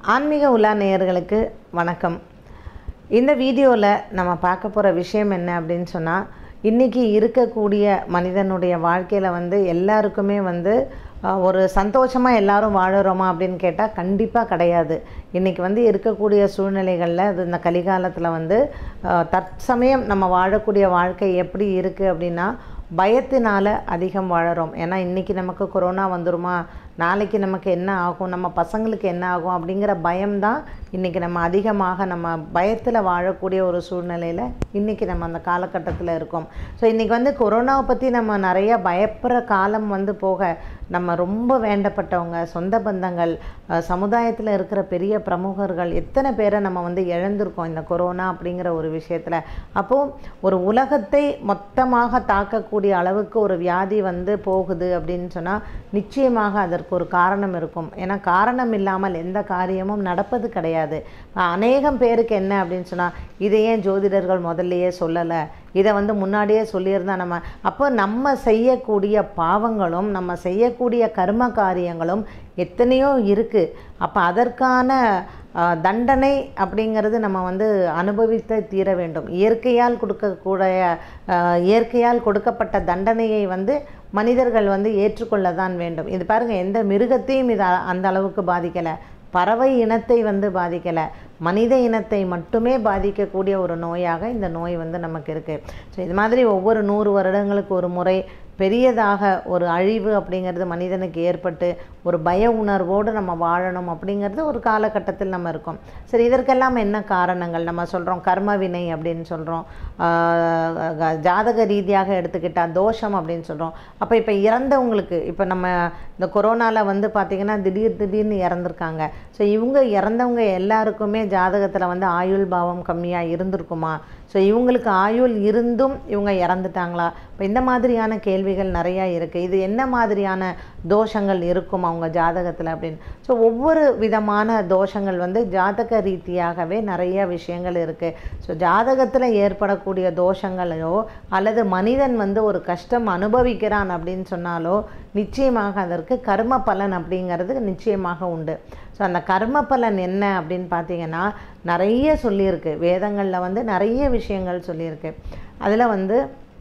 ஆன்மீக உலா நேயர்களுக்கு வணக்கம் இந்த வீடியோவில் நம்ம பார்க்க போகிற விஷயம் என்ன அப்படின்னு சொன்னால் இன்றைக்கி இருக்கக்கூடிய மனிதனுடைய வாழ்க்கையில் வந்து எல்லாருக்குமே வந்து அஹ், ஒரு சந்தோஷமாக எல்லாரும் வாழுறோமா அப்படின்னு கேட்டால் கண்டிப்பாக கிடையாது இன்றைக்கி வந்து இருக்கக்கூடிய சூழ்நிலைகளில் அது இந்த கலிகாலத்தில் வந்து அஹ், தற்சமயம் நம்ம வாழக்கூடிய வாழ்க்கை எப்படி இருக்குது அப்படின்னா பயத்தினால அதிகம் வாழறோம் ஏன்னா இன்றைக்கி நமக்கு கொரோனா வந்துருமா நாளைக்கு நமக்கு என்ன ஆகும் நம்ம பசங்களுக்கு என்ன ஆகும் அப்படிங்கிற பயம்தான் இன்றைக்கி நம்ம அதிகமாக நம்ம பயத்தில் வாழக்கூடிய ஒரு சூழ்நிலையில் இன்றைக்கி நம்ம அந்த காலகட்டத்தில் இருக்கோம் ஸோ இன்றைக்கி வந்து கொரோனாவை பற்றி நம்ம நிறைய பயப்படுற காலம் வந்து போக நம்ம ரொம்ப வேண்டப்பட்டவங்க சொந்த பந்தங்கள் சமுதாயத்தில் இருக்கிற பெரிய பிரமுகர்கள் எத்தனை பேரை நம்ம வந்து இழந்திருக்கோம் இந்த கொரோனா அப்படிங்கிற ஒரு விஷயத்தில் அப்போது ஒரு உலகத்தை மொத்தமாக தாக்கக்கூடிய அளவுக்கு ஒரு வியாதி வந்து போகுது அப்படின்னு சொன்னால் நிச்சயமாக அதற்கு ஒரு காரணம் இருக்கும் ஏன்னா காரணம் இல்லாமல் எந்த காரியமும் நடப்பது கிடையாது அநேகம் பேருக்கு என்ன அப்படின்னு சொன்னால் இதை ஏன் ஜோதிடர்கள் முதல்லையே சொல்லலை இதை வந்து முன்னாடியே சொல்லியிருந்தா நம்ம அப்போ நம்ம செய்யக்கூடிய பாவங்களும் நம்ம செய்யக்கூடிய கர்ம காரியங்களும் எத்தனையோ இருக்குது அப்போ அதற்கான ஆஹ், தண்டனை அப்படிங்கிறது நம்ம வந்து அனுபவித்து தீர வேண்டும் இயற்கையால் கொடுக்கக்கூடிய ஆஹ், இயற்கையால் கொடுக்கப்பட்ட தண்டனையை வந்து மனிதர்கள் வந்து ஏற்றுக்கொள்ள தான் வேண்டும் இது பாருங்கள் எந்த மிருகத்தையும் இது அ- அந்த அளவுக்கு பாதிக்கலை பறவை இனத்தை வந்து பாதிக்கலை மனித இனத்தை மட்டுமே பாதிக்கக்கூடிய ஒரு நோயாக இந்த நோய் வந்து நமக்கு இருக்குது ஸோ இது மாதிரி ஒவ்வொரு நூறு வருடங்களுக்கு ஒரு முறை பெரியதாக ஒரு அழிவு அப்படிங்கிறது மனிதனுக்கு ஏற்பட்டு ஒரு பய உணர்வோடு நம்ம வாழணும் அப்படிங்கிறது ஒரு காலகட்டத்தில் நம்ம இருக்கோம் சரி இதற்கெல்லாம் என்ன காரணங்கள் நம்ம சொல்கிறோம் கர்ம வினை அப்படின்னு சொல்கிறோம் ஜாதக ரீதியாக எடுத்துக்கிட்டால் தோஷம் அப்படின்னு சொல்கிறோம் அப்போ இப்போ இறந்தவங்களுக்கு இப்போ நம்ம இந்த கொரோனாவில் வந்து பார்த்திங்கன்னா திடீர் திடீர்னு இறந்துருக்காங்க ஸோ இவங்க இறந்தவங்க எல்லாருக்குமே ஜாதகத்தில் வந்து ஆயுள் பாவம் கம்மியாக இருந்திருக்குமா ஸோ இவங்களுக்கு ஆயுள் இருந்தும் இவங்க இறந்துட்டாங்களா இப்போ இந்த மாதிரியான கேள்விகள் நிறையா இருக்குது இது என்ன மாதிரியான தோஷங்கள் இருக்கும் அவங்க ஜாதகத்தில் அப்படின்னு ஸோ ஒவ்வொரு விதமான தோஷங்கள் வந்து ஜாதக ரீதியாகவே நிறைய விஷயங்கள் இருக்குது ஸோ ஜாதகத்தில் ஏற்படக்கூடிய தோஷங்களையோ அல்லது மனிதன் வந்து ஒரு கஷ்டம் அனுபவிக்கிறான் அப்படின்னு சொன்னாலோ நிச்சயமாக அதற்கு கர்ம பலன் அப்படிங்கிறது நிச்சயமாக உண்டு ஸோ அந்த கர்ம பலன் என்ன அப்படின்னு பார்த்தீங்கன்னா நிறைய சொல்லியிருக்கு வேதங்களில் வந்து நிறைய விஷயங்கள் சொல்லியிருக்கு அதில் வந்து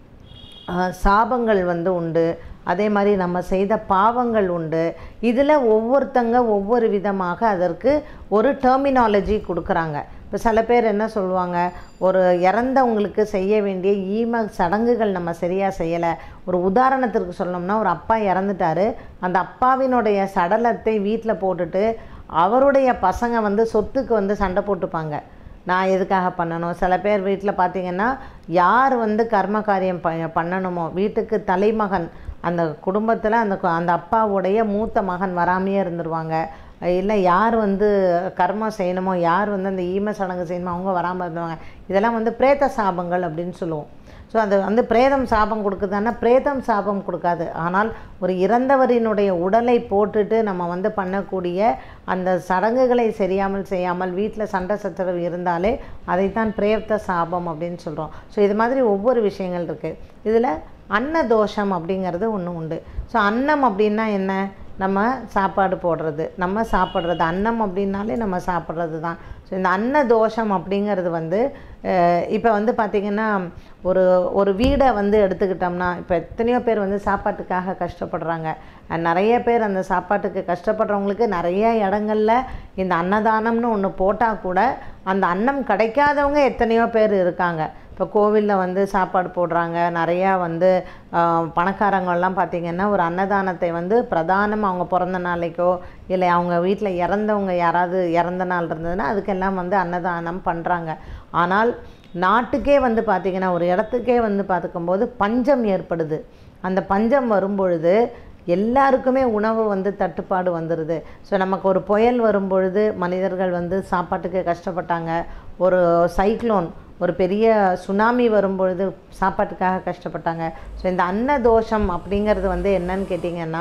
ஆஹ், சாபங்கள் வந்து உண்டு அதே மாதிரி நம்ம செய்த பாவங்கள் உண்டு இதில் ஒவ்வொருத்தங்க ஒவ்வொரு விதமாக அதற்கு ஒரு டெர்மினாலஜி கொடுக்குறாங்க இப்போ சில பேர் என்ன சொல்லுவாங்க ஒரு இறந்தவங்களுக்கு செய்ய வேண்டிய ஈம சடங்குகள் நம்ம சரியாக செய்யலை ஒரு உதாரணத்திற்கு சொல்லணும்னா ஒரு அப்பா இறந்துட்டாரு அந்த அப்பாவினுடைய சடலத்தை வீட்டில் போட்டுட்டு அவருடைய பசங்க வந்து சொத்துக்கு வந்து சண்டை போட்டுப்பாங்க நான் எதுக்காக பண்ணணும் சில பேர் வீட்டில் பார்த்தீங்கன்னா யார் வந்து கர்ம காரியம் ப பண்ணணுமோ வீட்டுக்கு தலைமகன் அந்த குடும்பத்தில் அந்த கு- அந்த அப்பாவுடைய மூத்த மகன் வராமையே இருந்துருவாங்க இல்லை யார் வந்து கர்மம் செய்யணுமோ யார் வந்து அந்த ஈம சடங்கு செய்யணுமோ அவங்க வராமல் இருந்துவாங்க இதெல்லாம் வந்து பிரேத சாபங்கள் அப்படின்னு சொல்லுவோம் ஸோ அது வந்து பிரேதம் சாபம் கொடுக்குதுன்னா பிரேதம் சாபம் கொடுக்காது ஆனால் ஒரு இறந்தவரினுடைய உடலை போட்டுட்டு நம்ம வந்து பண்ணக்கூடிய அந்த சடங்குகளை சரியாமல் செய்யாமல் வீட்டில் சண்டை சச்சரவு இருந்தாலே அதைத்தான் பிரேத சாபம் அப்படின்னு சொல்கிறோம் ஸோ இது மாதிரி ஒவ்வொரு விஷயங்கள் இருக்குது இதில் அன்னதோஷம் அப்படிங்கிறது ஒன்று உண்டு ஸோ அன்னம் அப்படின்னா என்ன நம்ம சாப்பாடு போடுறது நம்ம சாப்பிட்றது அன்னம் அப்படின்னாலே நம்ம சாப்பிட்றது தான் ஸோ இந்த அன்ன தோஷம் அப்படிங்கிறது வந்து இப்போ வந்து பார்த்திங்கன்னா ஒரு ஒரு வீடை வந்து எடுத்துக்கிட்டோம்னா இப்போ எத்தனையோ பேர் வந்து சாப்பாட்டுக்காக கஷ்டப்படுறாங்க அஹ் நிறைய பேர் அந்த சாப்பாட்டுக்கு கஷ்டப்படுறவங்களுக்கு நிறைய இடங்கள்ல இந்த அன்னதானம்னு ஒன்று போட்டால் கூட அந்த அன்னம் கிடைக்காதவங்க எத்தனையோ பேர் இருக்காங்க இப்போ கோவிலில் வந்து சாப்பாடு போடுறாங்க நிறையா வந்து ஆஹ், பணக்காரங்கள்லாம் பார்த்திங்கன்னா ஒரு அன்னதானத்தை வந்து பிரதானம் அவங்க பிறந்த நாளைக்கோ இல்லை அவங்க வீட்டில் இறந்தவங்க யாராவது இறந்த நாள் இருந்ததுன்னா அதுக்கெல்லாம் வந்து அன்னதானம் பண்ணுறாங்க ஆனால் நாட்டுக்கே வந்து பார்த்திங்கன்னா ஒரு இடத்துக்கே வந்து பார்த்துக்கும்போது பஞ்சம் ஏற்படுது அந்த பஞ்சம் வரும்பொழுது எல்லாருக்குமே உணவு வந்து தட்டுப்பாடு வந்துடுது ஸோ நமக்கு ஒரு புயல் வரும்பொழுது மனிதர்கள் வந்து சாப்பாட்டுக்கு கஷ்டப்பட்டாங்க ஒரு சைக்ளோன் ஒரு பெரிய சுனாமி வரும்பொழுது சாப்பாட்டுக்காக கஷ்டப்பட்டாங்க ஸோ இந்த அன்னதோஷம் அப்படிங்கிறது வந்து என்னன்னு கேட்டிங்கன்னா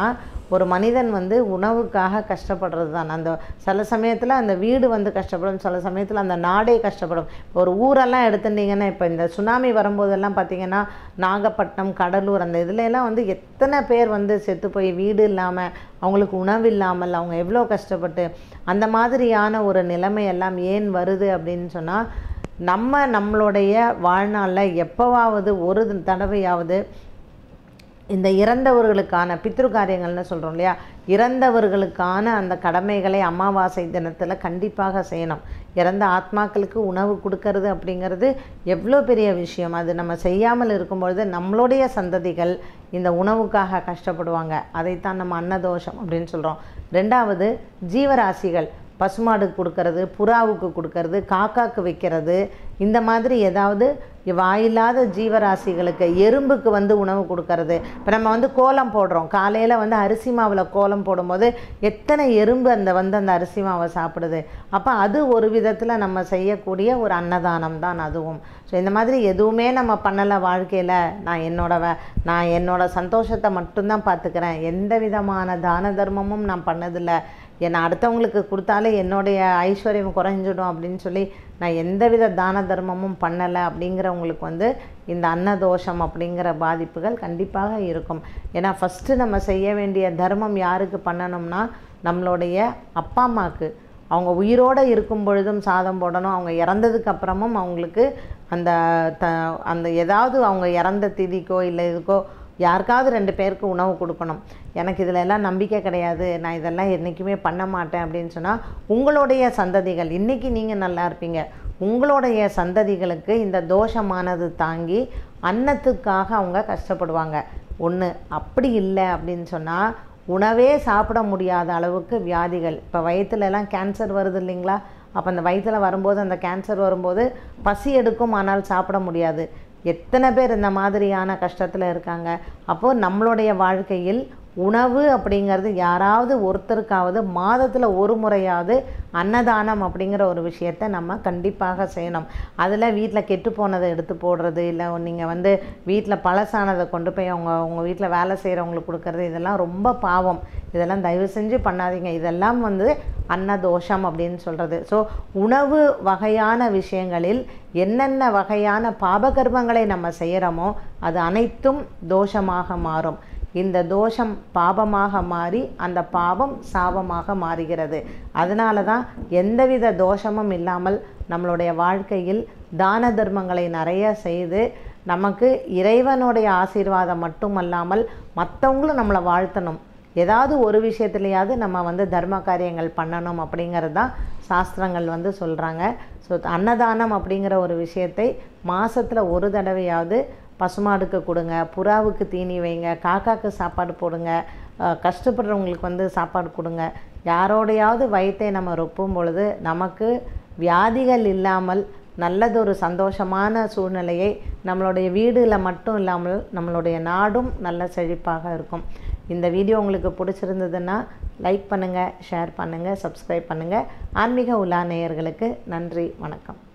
ஒரு மனிதன் வந்து உணவுக்காக கஷ்டப்படுறது தான் அந்த சில சமயத்தில் அந்த வீடு வந்து கஷ்டப்படும் சில சமயத்தில் அந்த நாடே கஷ்டப்படும் ஒரு ஊரெல்லாம் எடுத்துட்டிங்கன்னா இப்போ இந்த சுனாமி வரும்போதெல்லாம் பார்த்திங்கன்னா நாகப்பட்டினம் கடலூர் அந்த இதுல எல்லாம் வந்து எத்தனை பேர் வந்து செத்து போய் வீடு இல்லாமல் அவங்களுக்கு உணவு இல்லாமல் அவங்க எவ்வளோ கஷ்டப்பட்டு அந்த மாதிரியான ஒரு நிலைமை எல்லாம் ஏன் வருது அப்படின்னு சொன்னால் நம்ம நம்மளுடைய வாழ்நாளில் எப்போவாவது ஒரு தடவையாவது இந்த இறந்தவர்களுக்கான பித்ரு காரியங்கள்னு சொல்கிறோம் இல்லையா இறந்தவர்களுக்கான அந்த கடமைகளை அமாவாசை தினத்தில் கண்டிப்பாக செய்யணும் இறந்த ஆத்மாக்களுக்கு உணவு கொடுக்கறது அப்படிங்கிறது எவ்வளோ பெரிய விஷயம் அது நம்ம செய்யாமல் இருக்கும்பொழுது நம்மளுடைய சந்ததிகள் இந்த உணவுக்காக கஷ்டப்படுவாங்க அதைத்தான் நம்ம அன்னதோஷம் அப்படின்னு சொல்கிறோம் ரெண்டாவது ஜீவராசிகள் பசுமாடுக்கு கொடுக்கறது புறாவுக்கு கொடுக்கறது காக்காக்கு வைக்கிறது இந்த மாதிரி ஏதாவது வாயில்லாத ஜீவராசிகளுக்கு எறும்புக்கு வந்து உணவு கொடுக்கறது இப்போ நம்ம வந்து கோலம் போடுறோம் காலையில் வந்து அரிசி மாவில் கோலம் போடும்போது எத்தனை எறும்பு அந்த வந்து அந்த அரிசி மாவை சாப்பிடுது அப்போ அது ஒரு விதத்தில் நம்ம செய்யக்கூடிய ஒரு அன்னதானம் தான் அதுவும் ஸோ இந்த மாதிரி எதுவுமே நம்ம பண்ணலை வாழ்க்கையில் நான் என்னோட வே நான் என்னோட சந்தோஷத்தை மட்டும்தான் பார்த்துக்கிறேன் எந்த விதமான தான தர்மமும் நான் பண்ணதில்லை என்னை அடுத்தவங்களுக்கு கொடுத்தாலே என்னுடைய ஐஸ்வர்யம் குறைஞ்சிடும் அப்படின்னு சொல்லி நான் எந்தவித தான தர்மமும் பண்ணலை அப்படிங்கிறவங்களுக்கு வந்து இந்த அன்னதோஷம் அப்படிங்கிற பாதிப்புகள் கண்டிப்பாக இருக்கும் ஏன்னா ஃபஸ்ட்டு நம்ம செய்ய வேண்டிய தர்மம் யாருக்கு பண்ணணும்னா நம்மளுடைய அப்பா அம்மாவுக்கு அவங்க உயிரோடு இருக்கும் பொழுதும் சாதம் போடணும் அவங்க இறந்ததுக்கு அப்புறமும் அவங்களுக்கு அந்த த அந்த ஏதாவது அவங்க இறந்த திதிக்கோ இல்லை இதுக்கோ யாருக்காவது ரெண்டு பேருக்கு உணவு கொடுக்கணும் எனக்கு இதில் எல்லாம் நம்பிக்கை கிடையாது நான் இதெல்லாம் என்றைக்குமே பண்ண மாட்டேன் அப்படின்னு சொன்னால் உங்களுடைய சந்ததிகள் இன்றைக்கி நீங்கள் நல்லா இருப்பீங்க உங்களுடைய சந்ததிகளுக்கு இந்த தோஷமானது தாங்கி அன்னத்துக்காக அவங்க கஷ்டப்படுவாங்க ஒன்று அப்படி இல்லை அப்படின்னு சொன்னால் உணவே சாப்பிட முடியாத அளவுக்கு வியாதிகள் இப்போ வயிற்றுலலாம் கேன்சர் வருது இல்லைங்களா அப்போ அந்த வயிற்றில் வரும்போது அந்த கேன்சர் வரும்போது பசி எடுக்கும் ஆனால் சாப்பிட முடியாது எத்தனை பேர் இந்த மாதிரியான கஷ்டத்தில் இருக்காங்க அப்போது நம்மளுடைய வாழ்க்கையில் உணவு அப்படிங்கிறது யாராவது ஒருத்தருக்காவது மாதத்தில் ஒரு முறையாவது அன்னதானம் அப்படிங்கிற ஒரு விஷயத்தை நம்ம கண்டிப்பாக செய்யணும் அதில் வீட்டில் கெட்டு போனதை எடுத்து போடுறது இல்லை நீங்கள் வந்து வீட்டில் பழசானதை கொண்டு போய் அவங்க உங்கள் வீட்டில் வேலை செய்கிறவங்களுக்கு கொடுக்கறது இதெல்லாம் ரொம்ப பாவம் இதெல்லாம் தயவு செஞ்சு பண்ணாதீங்க இதெல்லாம் வந்து அன்னதோஷம் அப்படின்னு சொல்கிறது ஸோ உணவு வகையான விஷயங்களில் என்னென்ன வகையான பாபகர்மங்களை நம்ம செய்கிறோமோ அது அனைத்தும் தோஷமாக மாறும் இந்த தோஷம் பாபமாக மாறி அந்த பாவம் சாபமாக மாறுகிறது அதனால தான் எந்தவித தோஷமும் இல்லாமல் நம்மளுடைய வாழ்க்கையில் தான தர்மங்களை நிறைய செய்து நமக்கு இறைவனுடைய ஆசீர்வாதம் மட்டுமல்லாமல் மற்றவங்களும் நம்மளை வாழ்த்தணும் ஏதாவது ஒரு விஷயத்துலையாவது நம்ம வந்து தர்ம காரியங்கள் பண்ணணும் அப்படிங்கிறது தான் சாஸ்திரங்கள் வந்து சொல்கிறாங்க ஸோ அன்னதானம் அப்படிங்கிற ஒரு விஷயத்தை மாதத்தில் ஒரு தடவையாவது பசுமாடுக்கு கொடுங்க புறாவுக்கு தீனி வைங்க காக்காக்கு சாப்பாடு போடுங்க அஹ் கஷ்டப்படுறவங்களுக்கு வந்து சாப்பாடு கொடுங்க யாரோடையாவது வயிற்றை நம்ம ரொப்பும் பொழுது நமக்கு வியாதிகள் இல்லாமல் நல்லதொரு சந்தோஷமான சூழ்நிலையை நம்மளுடைய வீடில் மட்டும் இல்லாமல் நம்மளுடைய நாடும் நல்ல செழிப்பாக இருக்கும் இந்த வீடியோ உங்களுக்கு பிடிச்சிருந்ததுன்னா லைக் பண்ணுங்கள் ஷேர் பண்ணுங்கள் சப்ஸ்கிரைப் பண்ணுங்கள் ஆன்மீக உலா நேயர்களுக்கு நன்றி வணக்கம்